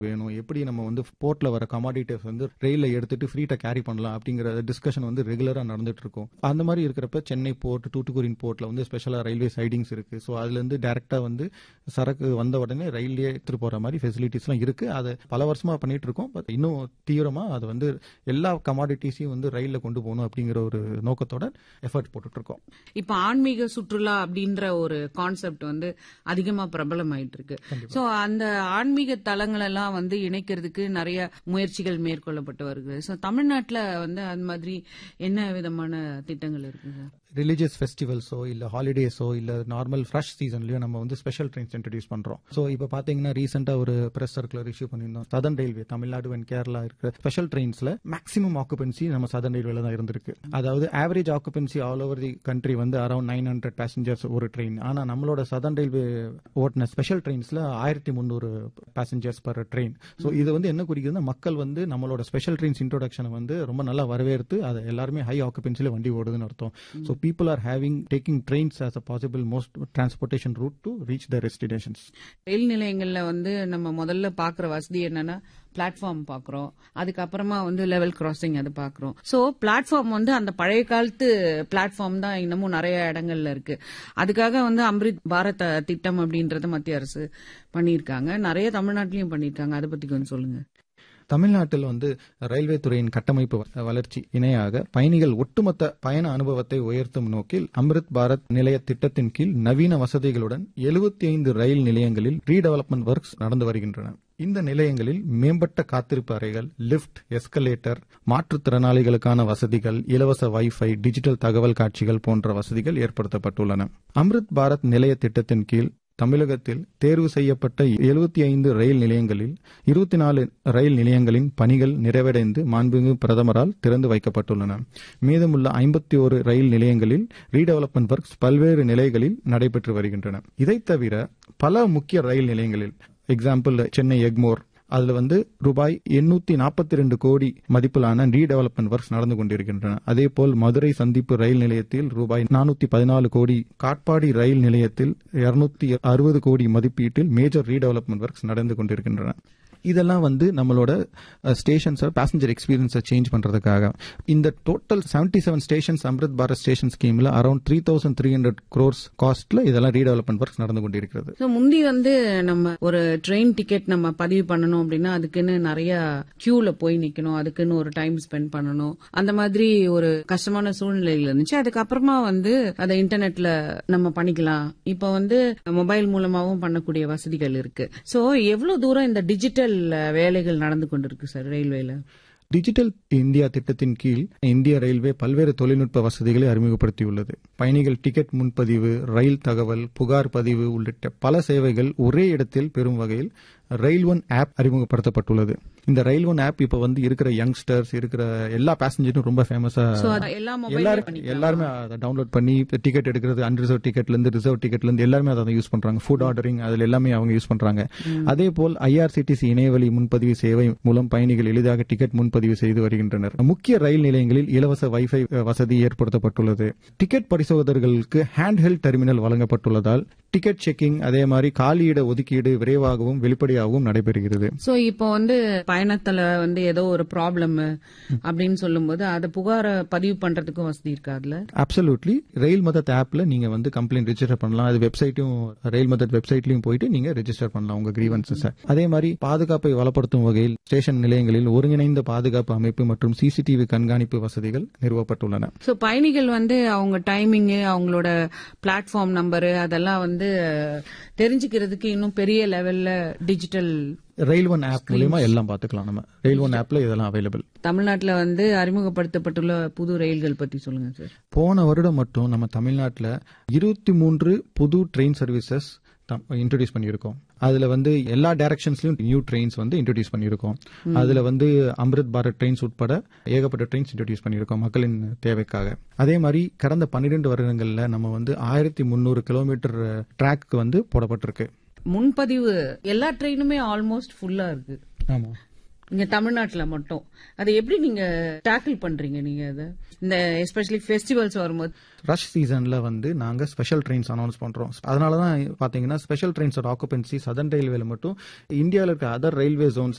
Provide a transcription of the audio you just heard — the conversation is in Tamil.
வேணும் எப்படி நம்ம வந்து போர்ட்ல வர கமாடிட்டிஸ் வந்து ரயில்ல எடுத்துட்டு ஃப்ரீட்டா கேரி பண்ணலாம் அப்படிங்கிற டிஸ்கஷன் வந்து ரெகுலரா நடந்துட்டு இருக்கும் அந்த மாதிரி இருக்கிறப்ப சென்னை போர்ட் தூத்துக்குடியின் போர்ட்ல வந்து ஸ்பெஷலா ரயில்வே சைடிங்ஸ் இருக்கு ஸோ அதுல இருந்து டைரக்டா வந்து சரக்கு வந்த உடனே ரயில்லே எடுத்துட்டு போற மாதிரி ஃபெசிலிட்டிஸ்லாம் இருக்கு அதை பல வருஷமா பண்ணிட்டு இருக்கோம் பட் இன்னும் தீவிரமா அது வந்து எல்லா கமாடிட்டிஸையும் வந்து ரயில்ல கொண்டு போகணும் அப்படிங்கிற ஒரு நோக்கத்தோட எஃபர்ட் போட்டுட்டு இருக்கோம் இப்ப ஆன்மீக சுற்றுலா அப்படின்ற ஒரு கான்செப்ட் வந்து அதிகமா பிரபலமாயிட்டு இருக்கு சோ அந்த ஆன்மீக தலங்கள் எல்லாம் வந்து இணைக்கிறதுக்கு நிறைய முயற்சிகள் மேற்கொள்ளப்பட்டு வருகிறது சோ தமிழ்நாட்டுல வந்து அந்த மாதிரி என்ன விதமான திட்டங்கள் இருக்கு சார் ரிலீஜியஸ் ஃபெஸ்டிவல்ஸோ இல்ல ஹாலிடேஸோ இல்ல நார்மல் ஃப்ரெஷ் சீசன்லயோ நம்ம வந்து ஸ்பெஷல் ட்ரெயின்ஸ் இன்ட்ரடியூஸ் பண்றோம் ஸோ இப்போ பாத்தீங்கன்னா ரீசெண்டா ஒரு பிரஸ் சர்க்குலர் இஷ்யூ பண்ணியிருந்தோம் southern railway Tamil Nadu and Kerala இருக்கிற ஸ்பெஷல் ட்ரெயின்ஸ்ல மேக்ஸிமம் ஆக்குபென்சி நம்ம சதன் ரயில்வேல தான் இருந்திருக்கு அதாவது average occupancy all over the country வந்து அரௌண்ட் நைன் ஹண்ட்ரட் பேசஞ்சர்ஸ் ஒரு ட்ரெயின் ஆனா நம்மளோட சதன் ரயில்வே ஓட்டின ஸ்பெஷல் ட்ரெயின்ஸ்ல ஆயிரத்தி முந்நூறு பேசஞ்சர்ஸ் பர் ட்ரெயின் ஸோ இது வந்து என்ன குறிக்குதுன்னா மக்கள் வந்து நம்மளோட ஸ்பெஷல் ட்ரெயின்ஸ் இன்ட்ரோடக்ஷனை வந்து ரொம்ப நல்லா வரவேற்று அதை எல்லாருமே ஹை ஆக்குபென்சில வண்டி ஓடுதுன்னு அர்த்தம் so people are having taking trains as a possible most transportation route to reach their destinations. ரயில் நிலையங்கள்ல வந்து நம்ம முதல்ல பாக்குற வசதி என்னன்னா பிளாட்ஃபார்ம் பாக்குறோம் அதுக்கப்புறமா வந்து லெவல் கிராசிங் அது பாக்குறோம் சோ பிளாட்ஃபார்ம் வந்து அந்த பழைய காலத்து பிளாட்ஃபார்ம் தான் இன்னமும் நிறைய இடங்கள்ல இருக்கு அதுக்காக வந்து அம்ரித் பாரத் திட்டம் அப்படின்றத மத்திய அரசு பண்ணியிருக்காங்க நிறைய தமிழ்நாட்டிலயும் பண்ணியிருக்காங்க அதை பத்தி கொஞ்சம் சொல்லுங்க தமிழ்நாட்டில் வந்து ரயில்வே துறையின் கட்டமைப்பு வ- வளர்ச்சி இணையாக பயணிகள் ஒட்டுமொத்த பயண அனுபவத்தை உயர்த்தும் நோக்கில் அம்ரித் பாரத் நிலைய திட்டத்தின் கீழ் நவீன வசதிகளுடன் 75 ரயில் நிலையங்களில் ரீடெவலப்மெண்ட் ஒர்க்ஸ் நடந்து வருகின்றன இந்த நிலையங்களில் மேம்பட்ட காத்திருப்பு அறைகள் லிஃப்ட் எஸ்கலேட்டர் மாற்றுத்திறனாளிகளுக்கான வசதிகள் இலவச வைஃபை டிஜிட்டல் தகவல் காட்சிகள் போன்ற வசதிகள் ஏற்படுத்தப்பட்டுள்ளன அம்ரித் பாரத் நிலைய திட்டத்தின் கீழ் தமிழகத்தில் தேர்வு செய்யப்பட்ட 75 ரயில் நிலையங்களில் 24 ரயில் நிலையங்களின் பணிகள் நிறைவடைந்து மாண்புமிகு பிரதமரால் திறந்து வைக்கப்பட்டுள்ளன மீதமுள்ள 51 ரயில் நிலையங்களில் ரீடெவலப்மெண்ட் ஒர்க்ஸ் பல்வேறு நிலைகளில் நடைபெற்று வருகின்றன இதைத் தவிர பல முக்கிய ரயில் நிலையங்களில் எக்ஸாம்பிள் சென்னை எக்மோர் அதுல வந்து ரூபாய் எண்ணூத்தி நாற்பத்தி ரெண்டு கோடி மதிப்பிலான ரீடெவலப்மெண்ட் ஒர்க்ஸ் நடந்து கொண்டிருக்கின்றன அதேபோல் மதுரை சந்திப்பு ரயில் நிலையத்தில் ரூபாய் நானூத்தி பதினாலு கோடி காட்பாடி ரயில் நிலையத்தில் இருநூத்தி அறுபது கோடி மதிப்பீட்டில் மேஜர் ரீடெவலப்மெண்ட் ஒர்க்ஸ் நடந்து கொண்டிருக்கின்றன இதெல்லாம் வந்து நம்மளோட ஸ்டேஷன்ஸை பேசஞ்சர் எக்ஸ்பீரியன்ஸை சேஞ்ச் பண்றதுக்காக இந்த total 77 seven stations Amrit Bharat station ஸ்கீம்ல around three thousand three hundred crores காஸ்ட்ல இதெல்லாம் ரீடெவலப்மெண்ட் ஒர்க்ஸ் நடந்து கொண்டிருக்கிறது So, முந்தி வந்து நம்ம ஒரு ட்ரெயின் டிக்கெட் நம்ம பதிவு பண்ணணும் அப்படின்னா அதுக்குன்னு நிறைய கியூல போய் நிக்கணும் அதுக்குன்னு ஒரு டைம் ஸ்பெண்ட் பண்ணணும் அந்த மாதிரி ஒரு கஷ்டமான சூழ்நிலைகள் இருந்துச்சு அதுக்கப்புறமா வந்து அதை இன்டர்நெட்ல நம்ம பண்ணிக்கலாம் இப்ப வந்து மொபைல் மூலமாவும் பண்ணக்கூடிய வசதிகள் இருக்கு சோ எவ்வளவு தூரம் இந்த டிஜிட்டல் வேலைகள் நடந்து கொண்டிருக்கு சார் ரயில்வேல டிஜிட்டல் இந்தியா திட்டத்தின் கீழ் இந்திய ரயில்வே பல்வேறு தொழில்நுட்ப வசதிகளை அறிமுகப்படுத்தியுள்ளது பயணிகள் டிக்கெட் முன்பதிவு ரயில் தகவல் புகார் பதிவு உள்ளிட்ட பல சேவைகள் ஒரே இடத்தில் பெறும் வகையில் ரயில் ஒன் ஆப் அறிமுகப்படுத்தப்பட்டுள்ளது இந்த ரயில் ஒன் ஆப் இப்ப வந்து இருக்கிற யங்ஸ்டர்ஸ் இருக்கிற எல்லா பேசஞ்சரும் ரொம்ப ஃபேமஸா சோ எல்லா மொபைல் எல்லாரும் எல்லாருமே அதை டவுன்லோட் பண்ணி டிக்கெட் எடுக்கிறது அன்ரிசர்வ் டிக்கெட்ல இருந்து ரிசர்வ் டிக்கெட்ல இருந்து எல்லாருமே அதை யூஸ் பண்றாங்க ஃபுட் ஆர்டரிங் அதுல எல்லாமே அவங்க யூஸ் பண்றாங்க அதே போல் ஐஆர்சிடிசி இணையவழி முன்பதிவு சேவை மூலம் பயணிகள் எளிதாக டிக்கெட் முன்பதிவு செய்து வருகின்றனர் முக்கிய ரயில் நிலையங்களில் இலவச வைஃபை வசதி ஏற்படுத்தப்பட்டுள்ளது டிக்கெட் பரிசோதகர்களுக்கு ஹேண்ட் ஹெல்ட் டெர்மினல் வழங்கப்பட்டுள்ளதால் டிக்கெட் செக்கிங் அதே மாதிரி காலியிட ஒதுக்கீடு விரைவாகவும் வெளிப்படையாகவும் நடைபெறுகிறது சோ இப்போ வந்து பயணத்துல வந்து ஏதோ ஒரு ப்ராப்ளம் அப்படின்னு சொல்லும்போது அதை புகார பதிவு பண்றதுக்கும் வசதி இருக்கா அதுல அப்சல்யூட்லி ரயில் மதத் ஆப்ல நீங்க வந்து கம்ப்ளைண்ட் ரெஜிஸ்டர் பண்ணலாம் அது வெப்சைட்டும் ரயில் மதத் வெப்சைட்லயும் போயிட்டு நீங்க ரெஜிஸ்டர் பண்ணலாம் உங்க கிரீவன்சஸ் அதே மாதிரி பாதுகாப்பை வளப்படுத்தும் வகையில் ஸ்டேஷன் நிலையங்களில் ஒருங்கிணைந்த பாதுகாப்பு அமைப்பு மற்றும் சிசிடிவி கண்காணிப்பு வசதிகள் நிறுவப்பட்டுள்ளன சோ பயணிகள் வந்து அவங்க டைமிங் அவங்களோட பிளாட்ஃபார்ம் நம்பரு அதெல்லாம் வந்து தெரிஞ்சுக்கிறதுக்கு இன்னும் பெரிய லெவல்ல டிஜிட்டல் ரயில் ஒன் ஆப் மூலியமா எல்லாம் பாத்துக்கலாம் நம்ம ரயில் ஒன் ஆப்ல இதெல்லாம் அவைலபிள் தமிழ்நாட்டுல வந்து அறிமுகப்படுத்தப்பட்டுள்ள புது ரயில்கள் பத்தி சொல்லுங்க சார் போன வருடம் மட்டும் நம்ம தமிழ்நாட்டுல இருபத்தி மூன்று புது ட்ரெயின் சர்வீசஸ் இன்ட்ரடியூஸ் பண்ணியிருக்கோம் அதுல வந்து எல்லா டைரக்ஷன்ஸ்லயும் நியூ ட்ரெயின்ஸ் வந்து இன்ட்ரடியூஸ் பண்ணியிருக்கோம் அதுல வந்து அம்ரித் பாரத் ட்ரெயின்ஸ் உட்பட ஏகப்பட்ட ட்ரெயின்ஸ் இன்ட்ரடியூஸ் பண்ணியிருக்கோம் மக்களின் தேவைக்காக அதே மாதிரி கடந்த பன்னிரெண்டு வருடங்கள்ல நம்ம வந்து ஆயிரத்தி முந்நூறு கிலோமீட்டர் ட்ராக் வந்து போடப்பட்டிருக்கு முன்பதிவு எல்லா ட்ரெயினுமே ஆல்மோஸ்ட் ஃபுல்லா இருக்கு ஆமா இங்க தமிழ்நாட்டுல மட்டும் அதை எப்படி நீங்க டேக்கிள் பண்றீங்க நீங்க அதை இந்த எஸ்பெஷலி ஃபெஸ்டிவல்ஸ் வரும்போது ரஷ் சீசன்ல வந்து நாங்க ஸ்பெஷல் ட்ரெயின்ஸ் அனௌன்ஸ் பண்றோம் அதனால தான் பாத்தீங்கன்னா ஸ்பெஷல் ட்ரெயின்ஸோட ஆக்குபென்சி சதன் ரயில்வேல மட்டும் இந்தியாவில் இருக்க அதர் ரயில்வே ஜோன்ஸ்